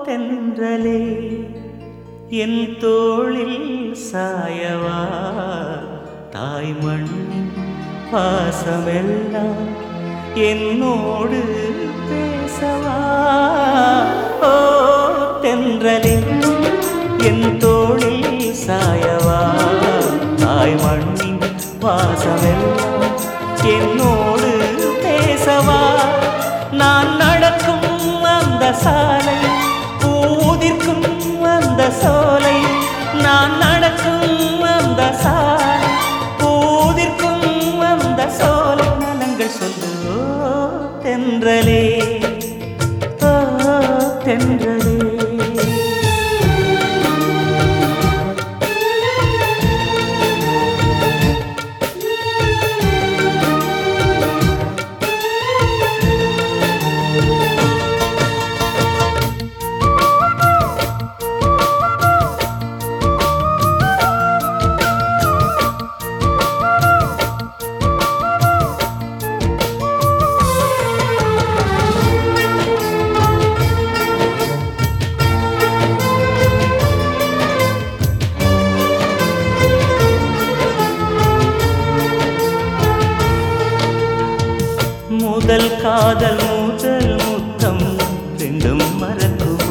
தென்றலே என் தோளில் சாயவா தாய் மண்ணின் பாசமெல்லாம் என்னோடு பேசவா ஓ தென்றலே என் தோளில் சாயவா தாய் மண்ணின் வாசமெல்லாம் என்னோடு பேசவா நான் நடக்கும் அந்த சாலை பூதிர்க்கும் அந்த சோலை நான் நடக்கும் அந்த சாலை பூதிர்க்கும் அந்த சோலை நலங்கள் சொல்லு ஓ, தென்றலே ஓ, தென்றலே முதல் காதல் முதல் முத்தம் ரெண்டும் மறக்குமா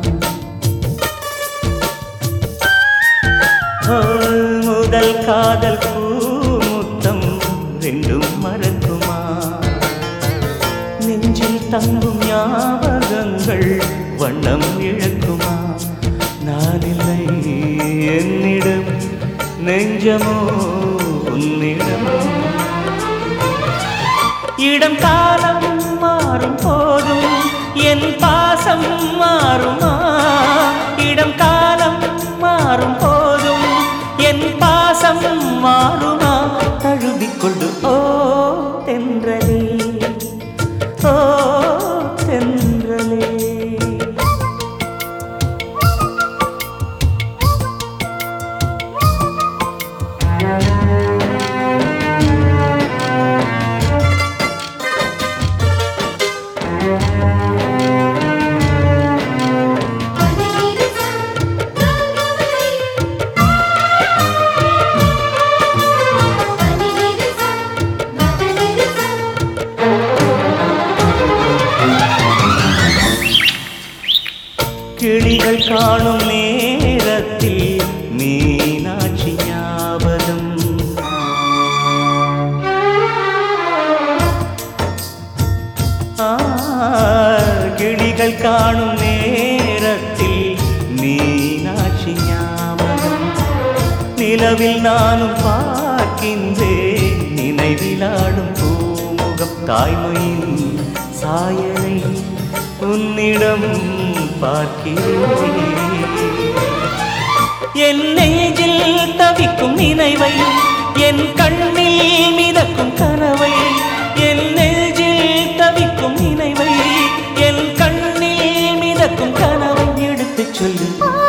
ஓ, முதல் காதல் பூ முத்தம் ரெண்டும் மறக்குமா நெஞ்சில் தங்கும் ஞாபகங்கள் வண்ணம் இழக்குமா நான் இல்லை என்னிடம் நெஞ்சமோ உன்னிடம் இடம் காலம் மாறும் போதும் என் பாசம் மாறுமா இடம் காலம் மாறும் போதும் என் பாசம் மாறுமா தழுவிக்கொண்டு ஓ தென்றலே ஓ தென்றலே கிளிகள் காணும் நேரத்தில் மீனாட்சி ஞாபகம் ஆ, கிளிகள் காணும் நேரத்தில் மீனாட்சி ஞாபகம் நிலவில் நானும் பார்க்கின்றேன் நினைவிலாடும் பூமுகம் தாய்மையின் சாயலை உன்னிடம் பார்க்கிறேன் என் நெஞ்சில் தவிக்கும் நினைவை என் கண்ணில் மிதக்கும் கனவை என் நெஞ்சில் தவிக்கும் நினைவை என் கண்ணில் மிதக்கும் கனவை எடுத்துச் சொல்லு